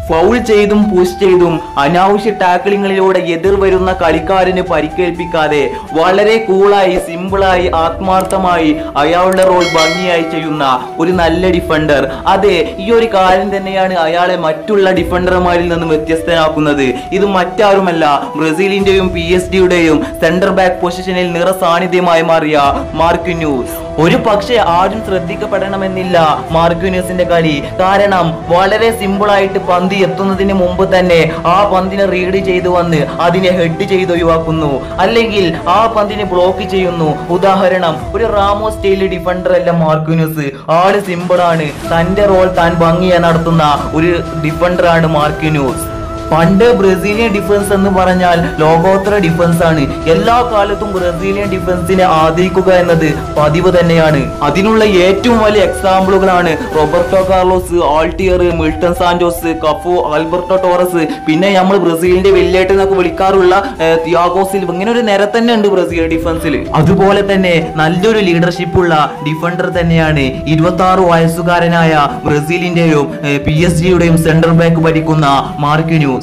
foul ചെയ്തും push ചെയ്തും അനാവശ്യ ടാക്കിളിങ്ങളിലൂടെ എതിർ വരുന്ന കളിക്കാരന് പരിക്കേൽപ്പിക്കാതെ വളരെ കൂളായി സിമ്പിളായി ആത്മാർത്ഥമായി അയാളുടെ റോൾ ഭംഗിയായി ചെയ്യുന്ന ഒരു നല്ല ഡിഫൻഡർ അതെ ഈ ഒരു കാര്യം തന്നെയാണ് അയാളെ മറ്റുള്ള ഡിഫൻഡർമാരിൽ നിന്നും വ്യത്യസ്തനാക്കുന്നത് ഇത് മറ്റാരുമല്ല ബ്രസീലിന്റെയും പി എസ് ഡിയുടെയും സെന്റർ ബാക്ക് പൊസിഷനിൽ നിറ സാന്നിധ്യമായി മാറിയ മാർക്കിന്യൂസ് ഒരു പക്ഷേ ആരും ശ്രദ്ധിക്കപ്പെടണമെന്നില്ല മാർക്യൂനിയസിന്റെ കളി കാരണം വളരെ സിമ്പിൾ ആയിട്ട് പന്ത് എത്തുന്നതിന് മുമ്പ് തന്നെ ആ പന്തിനെ റീഡ് ചെയ്തു വന്ന് അതിനെ ഹെഡ് ചെയ്ത് ഒഴിവാക്കുന്നു അല്ലെങ്കിൽ ആ പന്തിനെ ബ്ലോക്ക് ചെയ്യുന്നു ഉദാഹരണം ഒരു റാമോ സ്റ്റൈൽ ഡിഫൻഡർ അല്ല മാർക്യൂനിയസ് ആള് സിമ്പിൾ ആണ് തന്റെ റോൾ താൻ ഭംഗിയായി നടത്തുന്ന ഒരു ഡിഫൻഡർ ആണ് മാർക്യൂനിയസ് പണ്ട് ബ്രസീലിയൻ ഡിഫൻസ് എന്ന് പറഞ്ഞാൽ ലോകോത്തര ഡിഫൻസ് ആണ് എല്ലാ കാലത്തും ബ്രസീലിയൻ ഡിഫൻസിനെ ആദരിക്കുക എന്നത് പതിവ് തന്നെയാണ് അതിനുള്ള ഏറ്റവും വലിയ എക്സാമ്പിളുകളാണ് Roberto Carlos Aldair Milton Santos Cafu Alberto Torres പിന്നെ നമ്മൾ ബ്രസീലിന്റെ വെല്ലേട്ട് എന്നൊക്കെ വിളിക്കാറുള്ള ഏർ, തിയാഗോ സിൽവ ഇങ്ങനെ ഒരു നിര തന്നെ ഉണ്ട് ബ്രസീൽ ഡിഫൻസിൽ അതുപോലെ തന്നെ നല്ലൊരു ലീഡർഷിപ്പ് ഉള്ള ഡിഫൻഡർ തന്നെയാണ് ഇരുപത്തി ആറ് വയസ്സുകാരനായ ബ്രസീലിന്റെയും പി എസ് ജിയുടെയും സെൻട്രൽ ബാക്ക് ഭരിക്കുന്ന മാർക്കിന്യൂസ്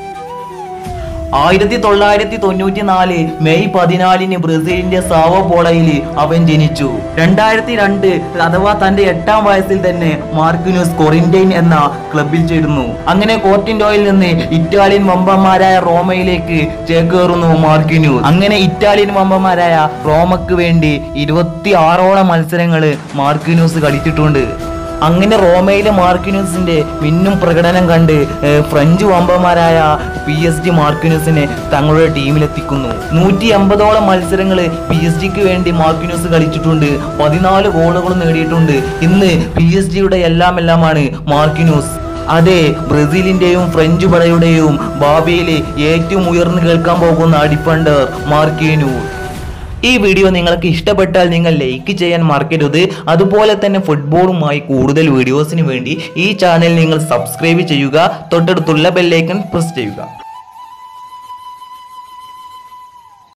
ആയിരത്തി തൊള്ളായിരത്തി തൊണ്ണൂറ്റി നാല് മെയ് പതിനാലിന് ബ്രസീലിന്റെ സാവോ പോളയിൽ അവൻ ജനിച്ചു രണ്ടായിരത്തി രണ്ട് അഥവാ തന്റെ എട്ടാം വയസ്സിൽ തന്നെ മാർക്കിനൂസ് കൊറിന്റൈൻ എന്ന ക്ലബിൽ ചേരുന്നു അങ്ങനെ കോർട്ടിൻഡോയിൽ നിന്ന് ഇറ്റാലിയൻ വമ്പന്മാരായ റോമയിലേക്ക് ചേക്കേറുന്നു മാർക്കിനൂസ് അങ്ങനെ ഇറ്റാലിയൻ വമ്പന്മാരായ റോമക്ക് വേണ്ടി ഇരുപത്തി ആറോളം മത്സരങ്ങള് മാർക്കിനൂസ് കളിച്ചിട്ടുണ്ട് അങ്ങനെ റോമയിലെ മാർക്കിനൂസിന്റെ മിന്നും പ്രകടനം കണ്ട് ഏർ, ഫ്രഞ്ച് വമ്പന്മാരായ പി എസ് ജി മാർക്കിനൂസിനെ തങ്ങളുടെ ടീമിലെത്തിക്കുന്നു നൂറ്റി അമ്പതോളം മത്സരങ്ങൾ പി എസ് ജിക്ക് വേണ്ടി മാർക്കിനൂസ് കളിച്ചിട്ടുണ്ട് പതിനാല് ഗോളുകളും നേടിയിട്ടുണ്ട് ഇന്ന് പി എസ് ജിയുടെ എല്ലാം എല്ലാമാണ് മാർക്കിനൂസ് അതെ ബ്രസീലിന്റെയും ഫ്രഞ്ച് പടയുടെയും ഭാവിയിൽ ഏറ്റവും ഉയർന്നു കേൾക്കാൻ പോകുന്ന ഡിഫൻഡർ മാർക്കിനൂസ് ഈ വീഡിയോ നിങ്ങൾക്ക് ഇഷ്ടപ്പെട്ടാൽ നിങ്ങൾ ലൈക്ക് ചെയ്യാൻ മറക്കരുത് അതുപോലെ തന്നെ ഫുട്ബോളുമായി കൂടുതൽ വീഡിയോസിന് വേണ്ടി ഈ ചാനൽ നിങ്ങൾ സബ്സ്ക്രൈബ് ചെയ്യുക തൊട്ടടുത്തുള്ള ബെല്ലൈക്കൺ പ്രസ് ചെയ്യുക